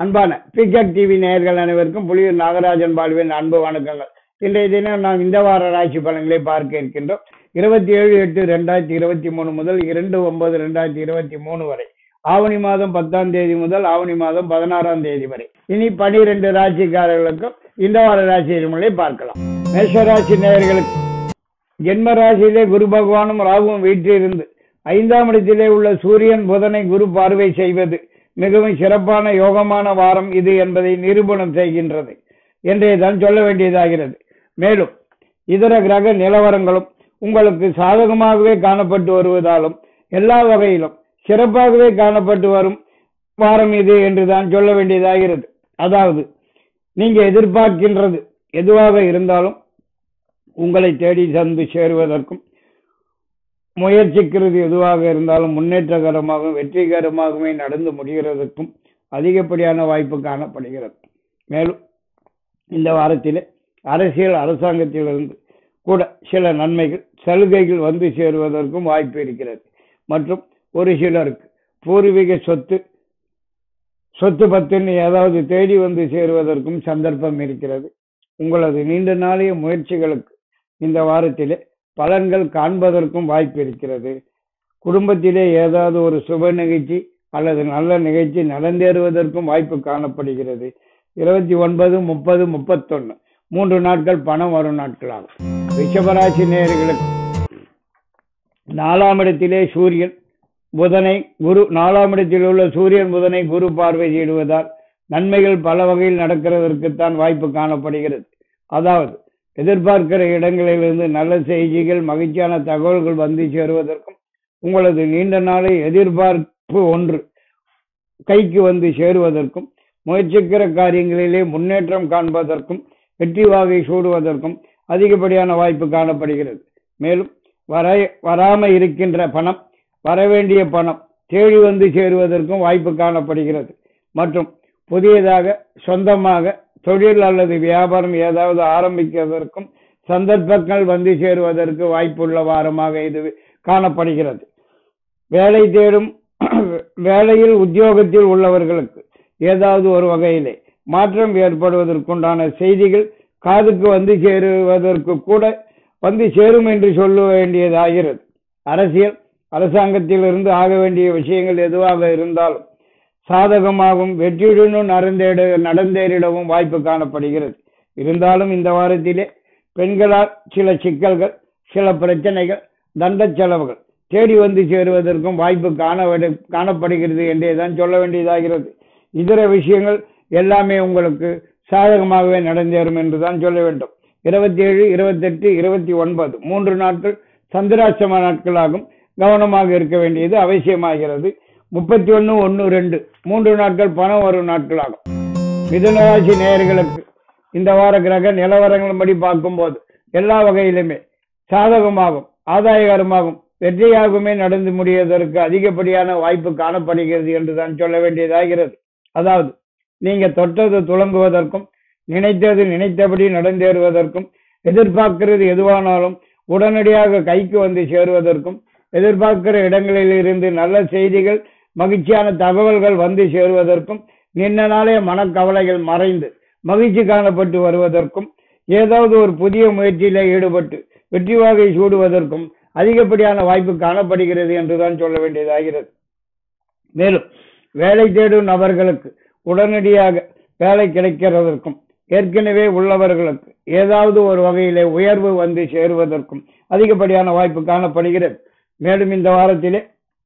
அன்பான beget TV நேயர்கள் அனைவருக்கும் புலியூர் நாகராஜன் பாலுவின் அன்பு வணக்கங்கள் இன்றைய தினம் நாம் இந்த வார ராசி பலன்களை பார்க்க இருக்கின்றோம் இருபத்தி ஏழு எட்டு ரெண்டாயிரத்தி இருபத்தி மூணு முதல் இரண்டு ஒன்பது ரெண்டாயிரத்தி இருபத்தி மூணு வரை ஆவணி மாதம் பத்தாம் தேதி முதல் ஆவணி மாதம் பதினாறாம் தேதி வரை இனி பனிரெண்டு ராசிக்காரர்களுக்கும் இந்த வார ராசி பலன்களை பார்க்கலாம் மேஷராசி நேயர்களுக்கு ஜென்ம ராசியிலே குரு பகவானும் ராகுவும் வீற்றிருந்து ஐந்தாம் இடத்திலே உள்ள சூரியன் புதனை குரு பார்வை செய்வது மிகவும் சிறப்பான யோகமான வாரம் இது என்பதை நிரூபணம் செய்கின்றது என்றே தான் சொல்ல வேண்டியதாகிறது மேலும் இதர கிரக நிலவரங்களும் உங்களுக்கு சாதகமாகவே காணப்பட்டு வருவதாலும் எல்லா வகையிலும் சிறப்பாகவே காணப்பட்டு வரும் வாரம் இது என்று தான் சொல்ல வேண்டியதாகிறது அதாவது நீங்க எதிர்பார்க்கின்றது எதுவாக இருந்தாலும் உங்களை தேடி தந்து சேருவதற்கும் முயற்சிக்கிறது எதுவாக இருந்தாலும் முன்னேற்றகரமாகவும் வெற்றிகரமாகவே நடந்து முடிகிறதற்கும் அதிகப்படியான வாய்ப்பு காணப்படுகிறது மேலும் இந்த வாரத்தில் அரசியல் அரசாங்கத்திலிருந்து கூட சில நன்மைகள் சலுகைகள் வந்து சேருவதற்கும் வாய்ப்பு இருக்கிறது மற்றும் ஒரு சிலருக்கு பூர்வீக சொத்து சொத்து பத்துன்னு ஏதாவது தேடி வந்து சேருவதற்கும் சந்தர்ப்பம் இருக்கிறது உங்களது நீண்ட நாளைய முயற்சிகளுக்கு இந்த வாரத்திலே பலன்கள் காண்பதற்கும் வாய்ப்பு இருக்கிறது குடும்பத்திலே ஏதாவது ஒரு சுப நிகழ்ச்சி அல்லது நல்ல நிகழ்ச்சி நடந்தேறுவதற்கும் வாய்ப்பு காணப்படுகிறது இருபத்தி ஒன்பது முப்பது முப்பத்தொன்னு மூன்று நாட்கள் பணம் வரும் நாட்களாகும் ரிஷபராசி நேயர்களுக்கு நாலாம் இடத்திலே சூரியன் புதனை குரு நாலாம் இடத்தில் உள்ள சூரியன் புதனை குரு பார்வையிடுவதால் நன்மைகள் பல வகையில் நடக்கிறதற்குத்தான் வாய்ப்பு காணப்படுகிறது அதாவது எதிர்பார்க்கிற இடங்களிலிருந்து நல்ல செய்திகள் மகிழ்ச்சியான தகவல்கள் வந்து சேருவதற்கும் உங்களது நீண்ட நாளை எதிர்பார்ப்பு ஒன்று கைக்கு வந்து சேருவதற்கும் முயற்சிக்கிற காரியங்களிலே முன்னேற்றம் காண்பதற்கும் வெற்றி வாகை சூடுவதற்கும் அதிகப்படியான வாய்ப்பு காணப்படுகிறது மேலும் வர வராம இருக்கின்ற பணம் வரவேண்டிய பணம் தேடி வந்து சேருவதற்கும் வாய்ப்பு காணப்படுகிறது மற்றும் புதியதாக சொந்தமாக தொழில் அல்லது வியாபாரம் ஏதாவது ஆரம்பிக்கிறதற்கும் சந்தர்ப்பங்கள் வந்து சேருவதற்கு வாய்ப்புள்ள வாரமாக இது காணப்படுகிறது வேலை தேடும் வேலையில் உத்தியோகத்தில் உள்ளவர்களுக்கு ஏதாவது ஒரு வகையிலே மாற்றம் ஏற்படுவதற்குண்டான செய்திகள் காதுக்கு வந்து சேருவதற்கு கூட வந்து சேரும் என்று சொல்ல வேண்டியதாகிறது அரசியல் அரசாங்கத்திலிருந்து ஆக வேண்டிய விஷயங்கள் எதுவாக இருந்தாலும் சாதகமாகவும் வெற்றியுடனும் நடந்தேட நடந்தேறிடவும் வாய்ப்பு காணப்படுகிறது இருந்தாலும் இந்த வாரத்திலே பெண்களால் சில சிக்கல்கள் சில பிரச்சனைகள் தண்ட செலவுகள் தேடி வந்து சேருவதற்கும் வாய்ப்பு காண காணப்படுகிறது என்றே தான் சொல்ல வேண்டியதாகிறது இதர விஷயங்கள் எல்லாமே உங்களுக்கு சாதகமாகவே நடந்தேறும் என்று தான் சொல்ல வேண்டும் இருபத்தி ஏழு இருபத்தெட்டு இருபத்தி ஒன்பது மூன்று நாட்கள் சந்திராசிரம நாட்களாகும் கவனமாக இருக்க வேண்டியது அவசியமாகிறது முப்பத்தி ஒன்று ஒன்று ரெண்டு மூன்று நாட்கள் பணம் வரும் நாட்களாகும் மிதுனராசி நேயர்களுக்கு இந்த வார கிரக நிலவரங்களின்படி பார்க்கும்போது எல்லா வகையிலுமே சாதகமாகும் ஆதாயகரமாகும் வெற்றியாகவுமே நடந்து முடிவதற்கு அதிகப்படியான வாய்ப்பு காணப்படுகிறது என்று தான் சொல்ல வேண்டியதாகிறது அதாவது நீங்க தொட்டது துளங்குவதற்கும் நினைத்தது நினைத்தபடி நடந்தேறுவதற்கும் எதிர்பார்க்கிறது எதுவானாலும் உடனடியாக கைக்கு வந்து சேருவதற்கும் எதிர்பார்க்கிற இடங்களில் இருந்து நல்ல செய்திகள் மகிழ்ச்சியான தகவல்கள் வந்து சேருவதற்கும் நின்ன நாளே மனக்கவலைகள் மறைந்து மகிழ்ச்சி காணப்பட்டு வருவதற்கும் ஏதாவது ஒரு புதிய முயற்சியில ஈடுபட்டு வெற்றி வாகை சூடுவதற்கும் அதிகப்படியான வாய்ப்பு காணப்படுகிறது என்றுதான் சொல்ல வேண்டியதாகிறது மேலும் வேலை தேடும் நபர்களுக்கு உடனடியாக வேலை கிடைக்கிறதற்கும் ஏற்கனவே உள்ளவர்களுக்கு ஏதாவது ஒரு வகையிலே உயர்வு வந்து சேருவதற்கும் அதிகப்படியான வாய்ப்பு காணப்படுகிறது மேலும் இந்த வாரத்திலே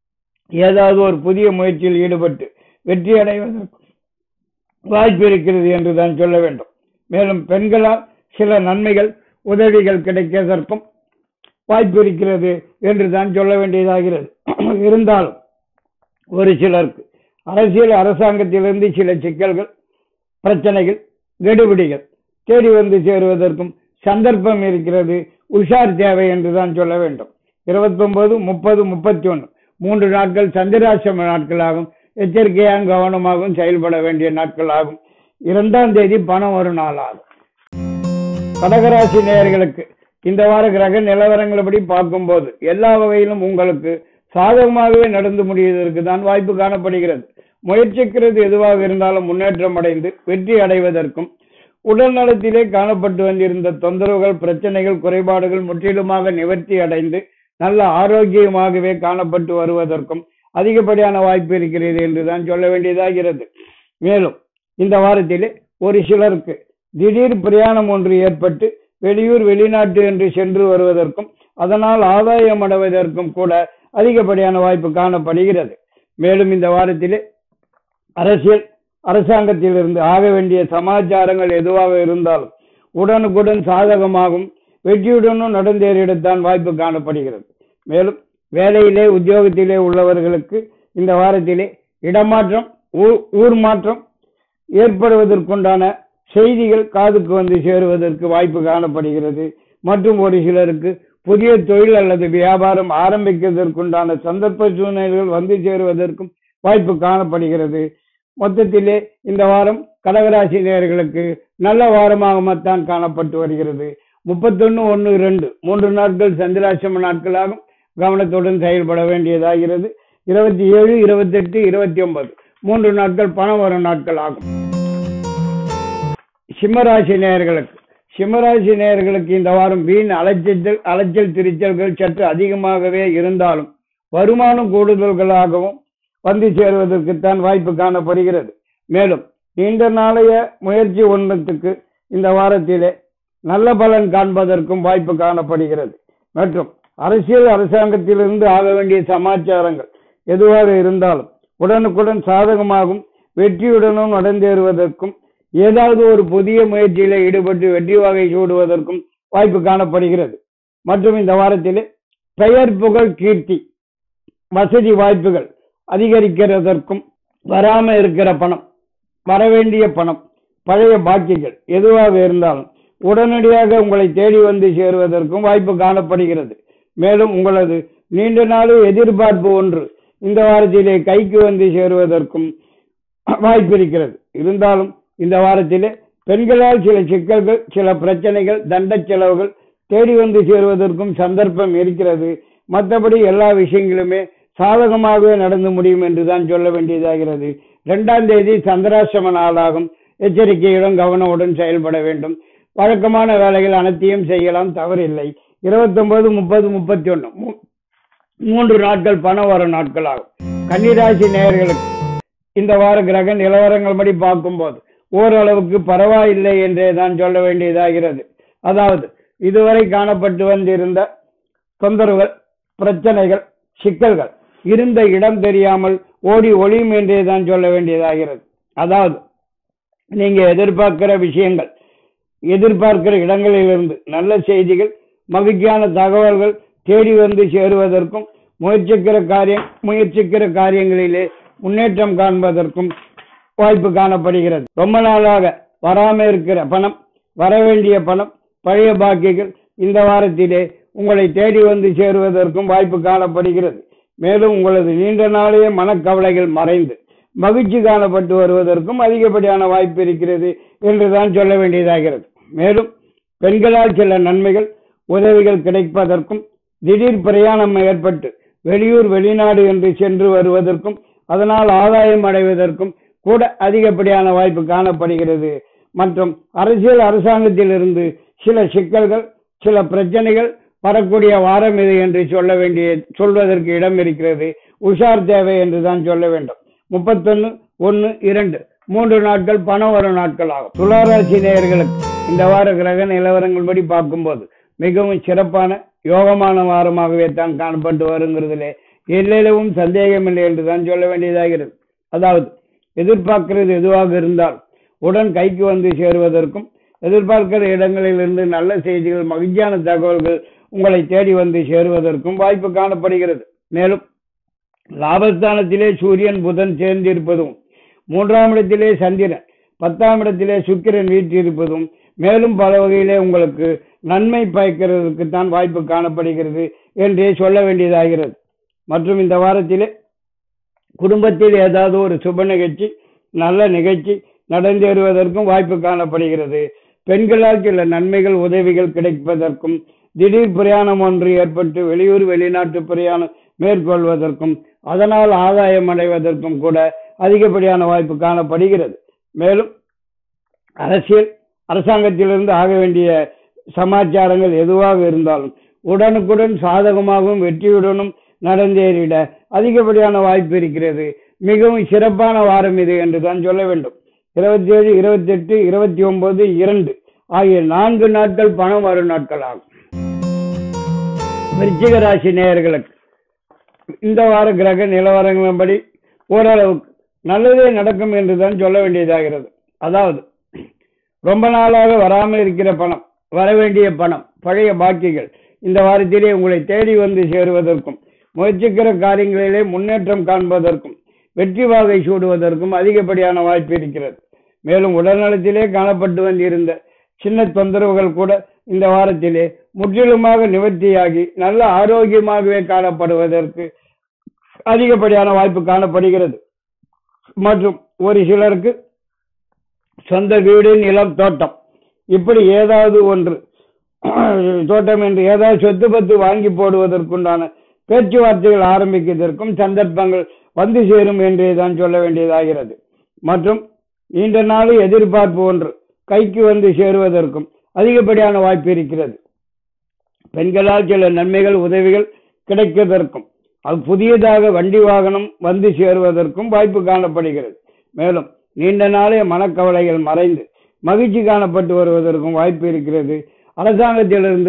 ஏதாவது ஒரு புதிய முயற்சியில் ஈடுபட்டு வெற்றி அடைவதற்கு வாய்ப்பு இருக்கிறது என்று தான் சொல்ல வேண்டும் மேலும் பெண்களால் சில நன்மைகள் உதவிகள் கிடைக்கிறதற்கும் வாய்ப்பு இருக்கிறது என்று தான் சொல்ல வேண்டியதாகிறது இருந்தாலும் ஒரு சிலருக்கு அரசியல் அரசாங்கத்திலிருந்து சில சிக்கல்கள் பிரச்சனைகள் கெடுபிடிகள் தேடி வந்து சேருவதற்கும் சந்தர்ப்பம் இருக்கிறது உஷார் தேவை என்று தான் சொல்ல வேண்டும் இருபத்தி ஒன்பது முப்பது முப்பத்தி ஒன்று மூன்று நாட்கள் சந்திராசிரம நாட்களாகும் எச்சரிக்கையாக கவனமாகவும் செயல்பட வேண்டிய நாட்களாகும் இரண்டாம் தேதி பணம் வரும் நாளாகும் கடகராசி நேயர்களுக்கு இந்த வார கிரக நிலவரங்களபடி பார்க்கும்போது எல்லா வகையிலும் உங்களுக்கு சாதகமாகவே நடந்து முடிவதற்கு தான் வாய்ப்பு காணப்படுகிறது முயற்சிக்கிறது எதுவாக இருந்தாலும் முன்னேற்றம் அடைந்து வெற்றி அடைவதற்கும் உடல் நலத்திலே காணப்பட்டு வந்திருந்த தொந்தரவுகள் பிரச்சனைகள் குறைபாடுகள் முற்றிலுமாக நிவர்த்தி அடைந்து நல்ல ஆரோக்கியமாகவே காணப்பட்டு வருவதற்கும் அதிகப்படியான வாய்ப்பு இருக்கிறது என்றுதான் சொல்ல வேண்டியதாகிறது மேலும் இந்த வாரத்திலே ஒரு சிலருக்கு திடீர் பிரயாணம் ஒன்று ஏற்பட்டு வெளியூர் வெளிநாட்டு என்று சென்று வருவதற்கும் அதனால் ஆதாயம் அடைவதற்கும் கூட அதிகப்படியான வாய்ப்பு காணப்படுகிறது மேலும் இந்த வாரத்திலே அரசியல் அரசாங்கத்திலிருந்து ஆக வேண்டிய சமாச்சாரங்கள் எதுவாக இருந்தாலும் உடனுக்குடன் சாதகமாகும் வெற்றியுடனும் நடந்தேறிடத்தான் வாய்ப்பு காணப்படுகிறது மேலும் வேலையிலே உத்தியோகத்திலே உள்ளவர்களுக்கு இந்த வாரத்திலே இடமாற்றம் ஊ- ஊர் மாற்றம் ஏற்படுவதற்குண்டான செய்திகள் காதுக்கு வந்து சேருவதற்கு வாய்ப்பு காணப்படுகிறது மற்றும் ஒரு சிலருக்கு புதிய தொழில் அல்லது வியாபாரம் ஆரம்பிக்கிறதற்குண்டான சந்தர்ப்ப சூழ்நிலைகள் வந்து சேருவதற்கும் வாய்ப்பு காணப்படுகிறது மொத்தத்திலே இந்த வாரம் கடகராசி நேயர்களுக்கு நல்ல வாரமாகத்தான் காணப்பட்டு வருகிறது முப்பத்தொன்னு ஒன்று ரெண்டு மூன்று நாட்கள் சந்திராசிரம நாட்களாகும் கவனத்துடன் செயல்பட வேண்டியதாகிறது இருபத்தி ஏழு இருபத்தெட்டு இருபத்தி ஒன்பது மூன்று நாட்கள் பணம் வரும் நாட்கள் ஆகும் சிம்மராசி நேயர்களுக்கு சிம்மராசி நேயர்களுக்கு இந்த வாரம் வீண் அலைச்சல் அலைச்சல் திரிச்சல்கள் சற்று அதிகமாகவே இருந்தாலும் வருமானம் கூடுதல்களாகவும் வந்து சேருவதற்குத்தான் வாய்ப்பு காணப்படுகிறது மேலும் நீண்ட நாளைய முயற்சி ஒன்றத்துக்கு இந்த வாரத்திலே நல்ல பலன் காண்பதற்கும் வாய்ப்பு காணப்படுகிறது மற்றும் அரசியல் அரசாங்கத்திலிருந்து ஆக வேண்டிய சமாச்சாரங்கள் எதுவாக இருந்தாலும் உடனுக்குடன் சாதகமாகும் வெற்றியுடனும் நடந்தேறுவதற்கும் ஏதாவது ஒரு புதிய முயற்சியில ஈடுபட்டு வெற்றி வகை சூடுவதற்கும் வாய்ப்பு காணப்படுகிறது மற்றும் இந்த வாரத்திலே பெயர் புகழ் கீர்த்தி வசதி வாய்ப்புகள் அதிகரிக்கிறதற்கும் வராம இருக்கிற பணம் வரவேண்டிய பணம் பழைய பாக்கிகள் எதுவாக இருந்தாலும் உடனடியாக உங்களை தேடி வந்து சேருவதற்கும் வாய்ப்பு காணப்படுகிறது மேலும் உங்களது நீண்ட நாள் எதிர்பார்ப்பு ஒன்று இந்த வாரத்திலே கைக்கு வந்து சேருவதற்கும் வாய்ப்பு இருக்கிறது இருந்தாலும் இந்த வாரத்திலே பெண்களால் சில சிக்கல்கள் சில பிரச்சனைகள் தண்ட செலவுகள் தேடி வந்து சேருவதற்கும் சந்தர்ப்பம் இருக்கிறது மற்றபடி எல்லா விஷயங்களுமே சாதகமாகவே நடந்து முடியும் என்றுதான் சொல்ல வேண்டியதாகிறது இரண்டாம் தேதி சந்திராசிரம நாளாகும் எச்சரிக்கையுடன் கவனமுடன் செயல்பட வேண்டும் வழக்கமான வேலைகள் அனைத்தையும் செய்யலாம் தவறில்லை இருபத்தொன்பது முப்பது முப்பத்தி ஒன்று மூன்று நாட்கள் பணம் வரும் நாட்கள் ஆகும் கன்னிராசி நேயர்களுக்கு இந்த வார கிரக நிலவரங்கள் படி பார்க்கும்போது ஓரளவுக்கு பரவாயில்லை என்றே தான் சொல்ல வேண்டியதாகிறது அதாவது இதுவரை காணப்பட்டு வந்திருந்த தொந்தரவுகள் பிரச்சனைகள் சிக்கல்கள் இருந்த இடம் தெரியாமல் ஓடி ஒளியும் என்றே தான் சொல்ல வேண்டியதாகிறது அதாவது நீங்க எதிர்பார்க்கிற விஷயங்கள் எதிர்பார்க்கிற இடங்களிலிருந்து நல்ல செய்திகள் மகிழ்ச்சியான தகவல்கள் தேடி வந்து சேருவதற்கும் முயற்சிக்கிற காரியம் முயற்சிக்கிற காரியங்களிலே முன்னேற்றம் காண்பதற்கும் வாய்ப்பு காணப்படுகிறது ரொம்ப நாளாக வராம இருக்கிற பணம் வரவேண்டிய பணம் பழைய பாக்கிகள் இந்த வாரத்திலே உங்களை தேடி வந்து சேருவதற்கும் வாய்ப்பு காணப்படுகிறது மேலும் உங்களது நீண்ட நாளைய மனக்கவலைகள் மறைந்து மகிழ்ச்சி காணப்பட்டு வருவதற்கும் அதிகப்படியான வாய்ப்பு இருக்கிறது என்றுதான் சொல்ல வேண்டியதாகிறது மேலும் பெண்களால் சில நன்மைகள் உதவிகள் கிடைப்பதற்கும் திடீர் பிரயாணம் ஏற்பட்டு வெளியூர் வெளிநாடு என்று சென்று வருவதற்கும் அதனால் ஆதாயம் அடைவதற்கும் கூட அதிகப்படியான வாய்ப்பு காணப்படுகிறது மற்றும் அரசியல் அரசாங்கத்திலிருந்து சில சிக்கல்கள் சில பிரச்சனைகள் வரக்கூடிய வாரம் இது என்று சொல்ல வேண்டிய சொல்வதற்கு இடம் இருக்கிறது உஷார் தேவை என்று தான் சொல்ல வேண்டும் முப்பத்தொன்னு ஒன்னு இரண்டு மூன்று நாட்கள் பணம் வரும் நாட்கள் ஆகும் துளாராசி நேயர்களுக்கு இந்த வார கிரக நிலவரங்கள் படி பார்க்கும்போது மிகவும் சிறப்பான யோகமான வாரமாகவே தான் காணப்பட்டு வருங்கிறதுலே எல்லையிலும் சந்தேகமில்லை என்று தான் சொல்ல வேண்டியதாகிறது அதாவது எதிர்பார்க்கிறது எதுவாக இருந்தால் உடன் கைக்கு வந்து சேருவதற்கும் எதிர்பார்க்கிற இடங்களிலிருந்து நல்ல செய்திகள் மகிழ்ச்சியான தகவல்கள் உங்களை தேடி வந்து சேருவதற்கும் வாய்ப்பு காணப்படுகிறது மேலும் லாபஸ்தானத்திலே சூரியன் புதன் சேர்ந்திருப்பதும் மூன்றாம் இடத்திலே சந்திரன் பத்தாம் இடத்திலே சுக்கிரன் வீற்றிருப்பதும் மேலும் பல வகையிலே உங்களுக்கு நன்மை பயக்கிறதுக்கு தான் வாய்ப்பு காணப்படுகிறது என்றே சொல்ல வேண்டியதாகிறது மற்றும் இந்த வாரத்திலே குடும்பத்தில் ஏதாவது ஒரு சுப நிகழ்ச்சி நல்ல நிகழ்ச்சி நடந்தேறுவதற்கும் வாய்ப்பு காணப்படுகிறது பெண்களால் சில நன்மைகள் உதவிகள் கிடைப்பதற்கும் திடீர் பிரயாணம் ஒன்று ஏற்பட்டு வெளியூர் வெளிநாட்டு பிரயாணம் மேற்கொள்வதற்கும் அதனால் ஆதாயம் அடைவதற்கும் கூட அதிகப்படியான வாய்ப்பு காணப்படுகிறது மேலும் அரசியல் அரசாங்கத்திலிருந்து ஆக வேண்டிய சமாச்சாரங்கள் எதுவாக இருந்தாலும் உடனுக்குடன் சாதகமாகவும் வெற்றியுடனும் நடந்தேறிட அதிகப்படியான வாய்ப்பு இருக்கிறது மிகவும் சிறப்பான வாரம் இது என்று தான் சொல்ல வேண்டும் இருபத்தி ஏழு இருபத்தி எட்டு இருபத்தி ஒன்பது இரண்டு ஆகிய நான்கு நாட்கள் பணம் வரும் நாட்கள் ஆகும் விருச்சிக ராசி நேயர்களுக்கு இந்த வார கிரக நிலவரங்களின்படி ஓரளவுக்கு நல்லதே நடக்கும் என்று தான் சொல்ல வேண்டியதாகிறது அதாவது ரொம்ப நாளாக வராமல் இருக்கிற பணம் வர வேண்டிய பணம் பழைய பாக்கிகள் இந்த வாரத்திலே உங்களை தேடி வந்து சேருவதற்கும் முயற்சிக்கிற காரியங்களிலே முன்னேற்றம் காண்பதற்கும் வெற்றி வாகை சூடுவதற்கும் அதிகப்படியான வாய்ப்பு இருக்கிறது மேலும் உடல்நலத்திலே காணப்பட்டு வந்திருந்த சின்ன தொந்தரவுகள் கூட இந்த வாரத்திலே முற்றிலுமாக நிவர்த்தியாகி நல்ல ஆரோக்கியமாகவே காணப்படுவதற்கு அதிகப்படியான வாய்ப்பு காணப்படுகிறது மற்றும் ஒரு சிலருக்கு சொந்த வீடு நிலம் தோட்டம் இப்படி ஏதாவது ஒன்று தோட்டம் என்று ஏதாவது சொத்து பத்து வாங்கி போடுவதற்குண்டான பேச்சுவார்த்தைகள் ஆரம்பிப்பதற்கும் சந்தர்ப்பங்கள் வந்து சேரும் என்றே தான் சொல்ல வேண்டியதாகிறது மற்றும் நீண்ட நாள் எதிர்பார்ப்பு ஒன்று கைக்கு வந்து சேருவதற்கும் அதிகப்படியான வாய்ப்பு இருக்கிறது பெண்களால் சில நன்மைகள் உதவிகள் கிடைப்பதற்கும் அது புதியதாக வண்டி வாகனம் வந்து சேருவதற்கும் வாய்ப்பு காணப்படுகிறது மேலும் நீண்ட நாளே மனக்கவலைகள் மறைந்து மகிழ்ச்சி காணப்பட்டு வருவதற்கும் வாய்ப்பு இருக்கிறது அரசாங்கத்திலிருந்து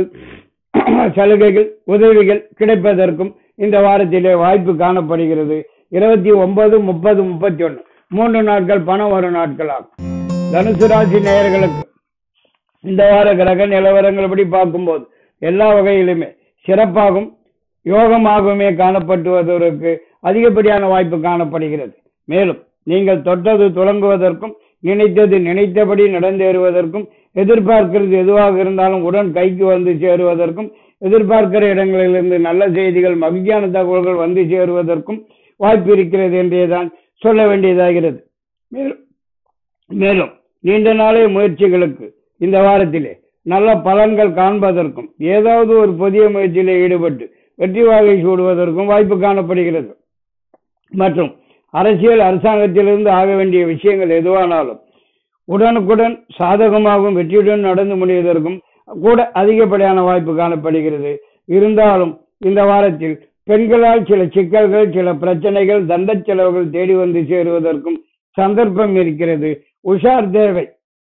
சலுகைகள் உதவிகள் கிடைப்பதற்கும் இந்த வாரத்திலே வாய்ப்பு காணப்படுகிறது இருபத்தி ஒன்பது முப்பது முப்பத்தி ஒன்று மூன்று நாட்கள் பணம் வரும் நாட்கள் ஆகும் தனுசு ராசி நேயர்களுக்கு இந்த வார கிரக நிலவரங்கள்படி பார்க்கும்போது எல்லா வகையிலுமே சிறப்பாகவும் யோகமாகவுமே காணப்பட்டுவதற்கு அதிகப்படியான வாய்ப்பு காணப்படுகிறது மேலும் நீங்கள் தொட்டது தொடங்குவதற்கும் நினைத்தது நினைத்தபடி நடந்தேறுவதற்கும் எதிர்பார்க்கிறது எதுவாக இருந்தாலும் உடன் கைக்கு வந்து சேருவதற்கும் எதிர்பார்க்கிற இடங்களிலிருந்து நல்ல செய்திகள் மகிழ்ச்சியான தகவல்கள் வந்து சேருவதற்கும் வாய்ப்பு இருக்கிறது என்றேதான் சொல்ல வேண்டியதாகிறது மேலும் மேலும் நீண்ட நாளைய முயற்சிகளுக்கு இந்த வாரத்திலே நல்ல பலன்கள் காண்பதற்கும் ஏதாவது ஒரு புதிய முயற்சியிலே ஈடுபட்டு வெற்றி வாகை சூடுவதற்கும் வாய்ப்பு காணப்படுகிறது மற்றும் அரசியல் அரசாங்கத்திலிருந்து ஆக வேண்டிய விஷயங்கள் எதுவானாலும் உடனுக்குடன் சாதகமாகவும் வெற்றியுடன் நடந்து முடிவதற்கும் கூட அதிகப்படியான வாய்ப்பு காணப்படுகிறது இருந்தாலும் இந்த வாரத்தில் பெண்களால் சில சிக்கல்கள் சில பிரச்சனைகள் தண்ட செலவுகள் தேடி வந்து சேருவதற்கும் சந்தர்ப்பம் இருக்கிறது உஷார் தேவை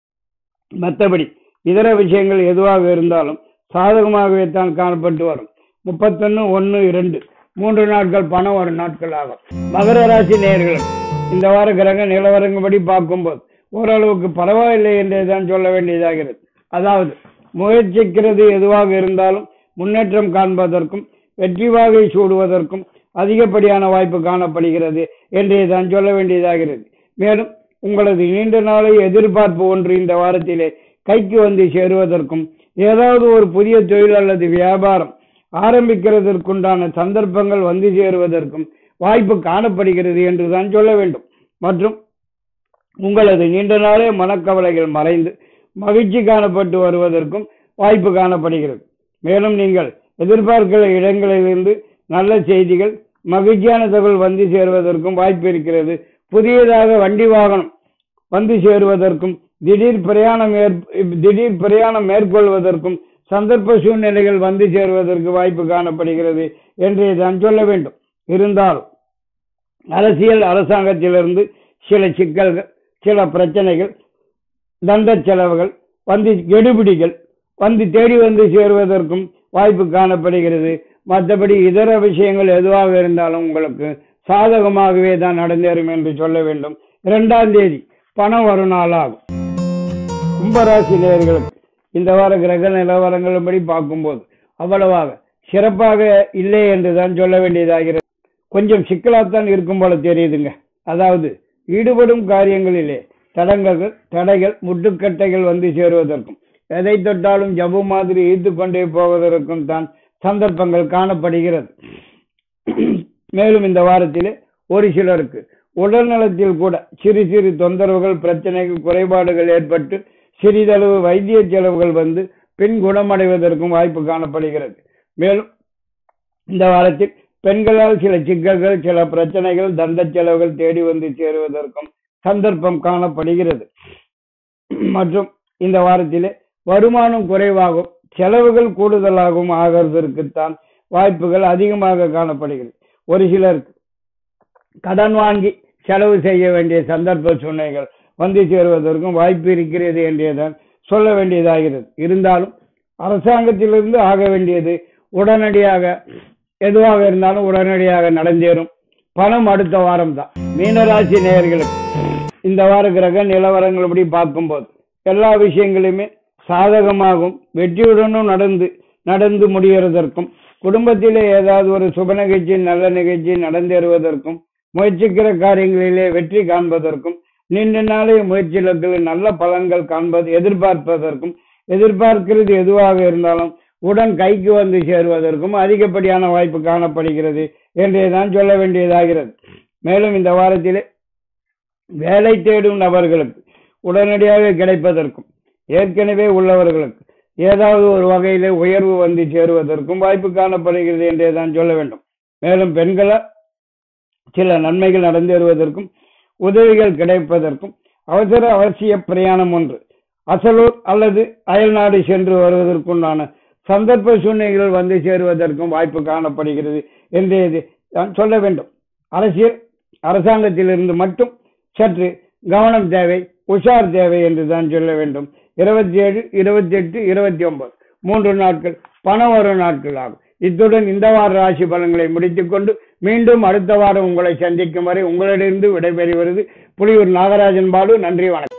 மற்றபடி இதர விஷயங்கள் எதுவாக இருந்தாலும் சாதகமாகவே தான் காணப்பட்டு வரும் முப்பத்தொன்னு ஒன்னு இரண்டு மூன்று நாட்கள் பணம் வரும் நாட்கள் ஆகும் மகர ராசி நேயர்கள் இந்த வார கிரக நிலவரங்கப்படி பார்க்கும்போது ஓரளவுக்கு பரவாயில்லை என்றே தான் சொல்ல வேண்டியதாகிறது அதாவது முயற்சிக்கிறது எதுவாக இருந்தாலும் முன்னேற்றம் காண்பதற்கும் வெற்றி வாகை சூடுவதற்கும் அதிகப்படியான வாய்ப்பு காணப்படுகிறது என்றே தான் சொல்ல வேண்டியதாகிறது மேலும் உங்களது நீண்ட நாளை எதிர்பார்ப்பு ஒன்று இந்த வாரத்திலே கைக்கு வந்து சேருவதற்கும் ஏதாவது ஒரு புதிய தொழில் அல்லது வியாபாரம் ஆரம்பிக்கிறதற்குண்டான சந்தர்ப்பங்கள் வந்து சேருவதற்கும் வாய்ப்பு காணப்படுகிறது என்று தான் சொல்ல வேண்டும் மற்றும் உங்களது நீண்ட நாளே மனக்கவலைகள் மறைந்து மகிழ்ச்சி காணப்பட்டு வருவதற்கும் வாய்ப்பு காணப்படுகிறது மேலும் நீங்கள் எதிர்பார்க்கிற இடங்களிலிருந்து நல்ல செய்திகள் மகிழ்ச்சியான தகவல் வந்து சேருவதற்கும் வாய்ப்பு இருக்கிறது புதியதாக வண்டி வாகனம் வந்து சேருவதற்கும் திடீர் பிரயாணம் ஏற்- திடீர் பிரயாணம் மேற்கொள்வதற்கும் சந்தர்ப்ப சூழ்நிலைகள் வந்து சேருவதற்கு வாய்ப்பு காணப்படுகிறது என்றே தான் சொல்ல வேண்டும் இருந்தாலும் அரசியல் அரசாங்கத்திலிருந்து சில சிக்கல்கள் சில பிரச்சனைகள் தண்ட செலவுகள் வந்து கெடுபிடிகள் வந்து தேடி வந்து சேருவதற்கும் வாய்ப்பு காணப்படுகிறது மற்றபடி இதர விஷயங்கள் எதுவாக இருந்தாலும் உங்களுக்கு சாதகமாகவே தான் நடந்தேறும் என்று சொல்ல வேண்டும் இரண்டாம் தேதி பணம் வரும் நாளாகும் கும்பராசி நேயர்களுக்கு இந்த வார கிரக நிலவரங்களின்படி பார்க்கும்போது அவ்வளவாக சிறப்பாக இல்லை என்று தான் சொல்ல வேண்டியதாகிறது கொஞ்சம் சிக்கலாத்தான் இருக்கும் போல தெரியுதுங்க அதாவது ஈடுபடும் காரியங்களிலே தடங்கல்கள் தடைகள் முட்டுக்கட்டைகள் வந்து சேருவதற்கும் எதை தொட்டாலும் ஜபு மாதிரி ஈர்த்து கொண்டே போவதற்கும் தான் சந்தர்ப்பங்கள் காணப்படுகிறது மேலும் இந்த வாரத்திலே ஒரு சிலருக்கு உடல் நலத்தில் கூட சிறு சிறு தொந்தரவுகள் பிரச்சனைகள் குறைபாடுகள் ஏற்பட்டு சிறிதளவு வைத்திய செலவுகள் வந்து பின் குணமடைவதற்கும் வாய்ப்பு காணப்படுகிறது மேலும் இந்த வாரத்தில் பெண்களால் சில சிக்கல்கள் சில பிரச்சனைகள் தண்ட செலவுகள் தேடி வந்து சேருவதற்கும் சந்தர்ப்பம் காணப்படுகிறது மற்றும் இந்த வாரத்திலே வருமானம் குறைவாகும் செலவுகள் கூடுதலாகவும் ஆகிறதற்குத்தான் வாய்ப்புகள் அதிகமாக காணப்படுகிறது ஒரு சிலருக்கு கடன் வாங்கி செலவு செய்ய வேண்டிய சந்தர்ப்ப சூழ்நிலைகள் வந்து சேருவதற்கும் வாய்ப்பு இருக்கிறது என்றுதான் சொல்ல வேண்டியதாகிறது இருந்தாலும் அரசாங்கத்திலிருந்து ஆக வேண்டியது உடனடியாக எதுவாக இருந்தாலும் உடனடியாக நடந்தேறும் பணம் அடுத்த வாரம் தான் மீனராசி நேயர்களுக்கு இந்த வார கிரக நிலவரங்கள் படி பார்க்கும்போது எல்லா விஷயங்களுமே சாதகமாகவும் வெற்றியுடனும் நடந்து நடந்து முடிகிறதற்கும் குடும்பத்திலே ஏதாவது ஒரு சுப நிகழ்ச்சி நல்ல நிகழ்ச்சி நடந்தேறுவதற்கும் முயற்சிக்கிற காரியங்களிலே வெற்றி காண்பதற்கும் நீண்ட நாளைய முயற்சிகளுக்கு நல்ல பலன்கள் காண்பது எதிர்பார்ப்பதற்கும் எதிர்பார்க்கிறது எதுவாக இருந்தாலும் உடன் கைக்கு வந்து சேருவதற்கும் அதிகப்படியான வாய்ப்பு காணப்படுகிறது என்றே தான் சொல்ல வேண்டியதாகிறது மேலும் இந்த வாரத்திலே வேலை தேடும் நபர்களுக்கு உடனடியாக கிடைப்பதற்கும் ஏற்கனவே உள்ளவர்களுக்கு ஏதாவது ஒரு வகையிலே உயர்வு வந்து சேருவதற்கும் வாய்ப்பு காணப்படுகிறது என்றே தான் சொல்ல வேண்டும் மேலும் பெண்களால் சில நன்மைகள் நடந்தேறுவதற்கும் உதவிகள் கிடைப்பதற்கும் அவசர அவசிய பிரயாணம் ஒன்று அசலூர் அல்லது அயல்நாடு சென்று வருவதற்குண்டான சந்தர்ப்ப சூழ்நிலைகள் வந்து சேருவதற்கும் வாய்ப்பு காணப்படுகிறது என்றே இது நான் சொல்ல வேண்டும் அரசியல் அரசாங்கத்திலிருந்து மட்டும் சற்று கவனம் தேவை உஷார் தேவை என்று தான் சொல்ல வேண்டும் இருபத்தி ஏழு இருபத்தி எட்டு இருபத்தி ஒன்பது மூன்று நாட்கள் பணம் வரும் நாட்கள் ஆகும் இத்துடன் இந்த வார ராசி பலன்களை முடித்துக் கொண்டு மீண்டும் அடுத்த வாரம் உங்களை சந்திக்கும் வரை உங்களிடமிருந்து விடைபெறுவது புலியூர் நாகராஜன் பாலு நன்றி வணக்கம்